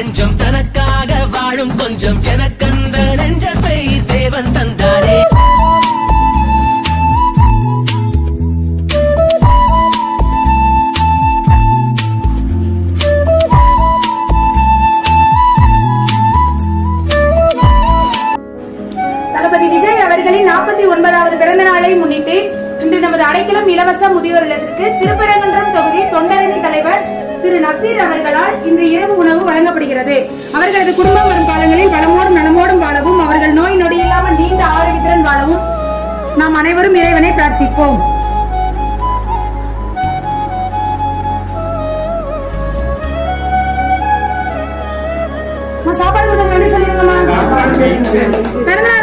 நெஞ்சம் தனக்காக வாழும் கொஞ்சம் எனக்கந்த நெஞ்சத்தை தேவன் தந்தாரே தளபதி விஜய் அவர்களின் நாற்பத்தி ஒன்பதாவது பிறந்த நாளை முன்னிட்டு இன்று நமது அடைக்கலம் இலவச முதியோர் இல்லத்திற்கு திருப்பரங்குன்றம் தொகுதி தொண்டரணி தலைவர் திரு நசீர் அவர்களால் இன்று இரவு உணவு வழங்கப்படுகிறது அவர்களது குடும்பம் வரும் காலங்களில் வளமோடும் நலமோடும் வாழவும் அவர்கள் நோய் நொடி இல்லாமல் நீண்ட ஆரோக்கியத்துடன் வாழவும் நாம் அனைவரும் இறைவனை பிரார்த்திப்போம் அம்மா, சாப்பாடு கொடுத்தவங்க நன்றி சொல்லிருங்கம்மா பிறந்தநாள்